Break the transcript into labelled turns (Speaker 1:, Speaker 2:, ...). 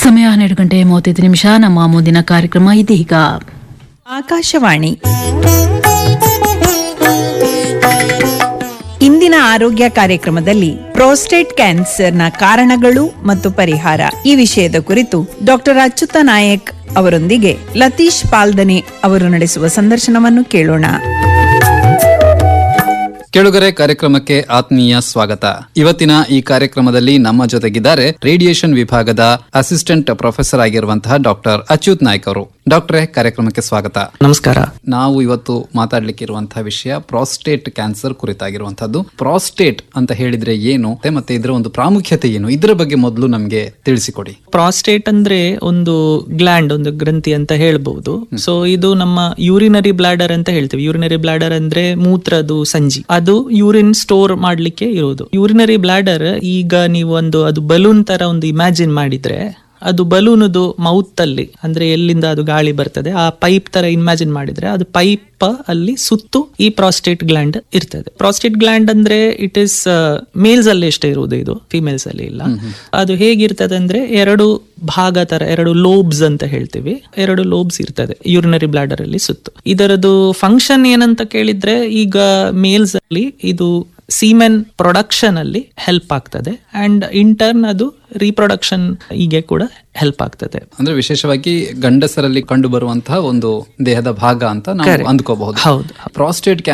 Speaker 1: ಸಮಯ ಹನ್ನೆರಡು ಗಂಟೆ ಮೂವತ್ತೈದು ನಿಮಿಷ ನಮ್ಮ ಮುಂದಿನ ಕಾರ್ಯಕ್ರಮ ಇದೀಗ
Speaker 2: ಆಕಾಶವಾಣಿ ಇಂದಿನ ಆರೋಗ್ಯ ಕಾರ್ಯಕ್ರಮದಲ್ಲಿ ಪ್ರೋಸ್ಟೇಟ್ ಕ್ಯಾನ್ಸರ್ನ ಕಾರಣಗಳು ಮತ್ತು ಪರಿಹಾರ ಈ ವಿಷಯದ ಕುರಿತು ಡಾಕ್ಟರ್ ಅಚ್ಯುತ ನಾಯಕ್ ಅವರೊಂದಿಗೆ ಲತೀಶ್ ಪಾಲ್ದನೆ ಅವರು ನಡೆಸುವ ಸಂದರ್ಶನವನ್ನು ಕೇಳೋಣ
Speaker 3: ಕೆಳುಗರೆ ಕಾರ್ಯಕ್ರಮಕ್ಕೆ ಆತ್ಮೀಯ ಸ್ವಾಗತ ಇವತ್ತಿನ ಈ ಕಾರ್ಯಕ್ರಮದಲ್ಲಿ ನಮ್ಮ ಜೊತೆಗಿದ್ದಾರೆ ರೇಡಿಯೇಷನ್ ವಿಭಾಗದ ಅಸಿಸ್ಟೆಂಟ್ ಪ್ರೊಫೆಸರ್ ಆಗಿರುವಂತಹ ಡಾಕ್ಟರ್ ಅಚ್ಯುತ್ ನಾಯ್ಕ್ ಅವರು ಡಾಕ್ಟ್ರೇ ಕಾರ್ಯಕ್ರಮಕ್ಕೆ ಸ್ವಾಗತ
Speaker 4: ನಮಸ್ಕಾರ
Speaker 3: ನಾವು ಇವತ್ತು ಮಾತಾಡ್ಲಿಕ್ಕೆ ಇರುವಂತಹ ವಿಷಯ ಪ್ರಾಸ್ಟೇಟ್ ಕ್ಯಾನ್ಸರ್ ಕುರಿತಾಗಿರುವಂತಹದ್ದು ಪ್ರಾಸ್ಟೇಟ್ ಅಂತ ಹೇಳಿದ್ರೆ ಏನು ಮತ್ತೆ ಇದರ ಒಂದು ಪ್ರಾಮುಖ್ಯತೆ ಏನು ಇದರ ಬಗ್ಗೆ ಮೊದಲು ನಮಗೆ ತಿಳಿಸಿಕೊಡಿ
Speaker 4: ಪ್ರಾಸ್ಟೇಟ್ ಅಂದ್ರೆ ಒಂದು ಗ್ಲ್ಯಾಂಡ್ ಒಂದು ಗ್ರಂಥಿ ಅಂತ ಹೇಳ್ಬಹುದು ಸೊ ಇದು ನಮ್ಮ ಯೂರಿನರಿ ಬ್ಲಾಡರ್ ಅಂತ ಹೇಳ್ತೀವಿ ಯೂರಿನರಿ ಬ್ಲಾಡರ್ ಅಂದ್ರೆ ಮೂತ್ರದ ಸಂಜಿ ಅದು ಯೂರಿನ್ ಸ್ಟೋರ್ ಮಾಡ್ಲಿಕ್ಕೆ ಇರೋದು ಯೂರಿನರಿ ಬ್ಲಾಡರ್ ಈಗ ನೀವು ಒಂದು ಅದು ಬಲೂನ್ ತರ ಒಂದು ಇಮ್ಯಾಜಿನ್ ಮಾಡಿದ್ರೆ ಅದು ಬಲೂನದು ಮೌತ್ ಅಲ್ಲಿ ಅಂದ್ರೆ ಎಲ್ಲಿಂದ ಅದು ಗಾಳಿ ಬರ್ತದೆ ಆ ಪೈಪ್ ತರ ಇಮ್ಯಾಜಿನ್ ಮಾಡಿದ್ರೆ ಅದು ಪೈಪ್ ಅಲ್ಲಿ ಸುತ್ತು ಈ ಪ್ರಾಸ್ಟೇಟ್ ಗ್ಲ್ಯಾಂಡ್ ಇರ್ತದೆ ಪ್ರಾಸ್ಟೇಟ್ ಗ್ಲ್ಯಾಂಡ್ ಅಂದ್ರೆ ಇಟ್ ಇಸ್ ಮೇಲ್ಸ್ ಅಲ್ಲಿ ಎಷ್ಟೇ ಇರುವುದು ಇದು ಫಿಮೇಲ್ಸ್ ಅಲ್ಲಿ ಇಲ್ಲ ಅದು ಹೇಗಿರ್ತದೆ ಅಂದ್ರೆ ಎರಡು ಭಾಗ ತರ ಎರಡು ಲೋಬ್ಸ್ ಅಂತ ಹೇಳ್ತೀವಿ ಎರಡು ಲೋಬ್ಸ್ ಇರ್ತದೆ ಯೂರಿನರಿ ಬ್ಲಾಡರ್ ಅಲ್ಲಿ ಸುತ್ತು ಇದರದು ಫಂಕ್ಷನ್ ಏನಂತ ಕೇಳಿದ್ರೆ ಈಗ ಮೇಲ್ಸ್ ಅಲ್ಲಿ ಇದು ಸೀಮೆನ್ ಪ್ರೊಡಕ್ಷನ್ ಅಲ್ಲಿ ಹೆಲ್ಪ್ ಆಗ್ತದೆ ಅಂಡ್ ಇಂಟರ್ನ್ ಅದು ರೀಪ್ರೊಡಕ್ಷನ್ ಹೀಗೆ ಕೂಡ ಹೆಲ್ಪ್ ಆಗ್ತದೆ
Speaker 3: ಅಂದ್ರೆ ವಿಶೇಷವಾಗಿ ಗಂಡಸರಲ್ಲಿ ಕಂಡು ಬರುವಂತಹ ಒಂದು ದೇಹದ ಭಾಗ ಅಂತ ನಾವು ಅಂದ್ಕೋಬಹುದು
Speaker 4: ಹೌದು
Speaker 3: ಪ್ರಾಸ್ಟೇಟ್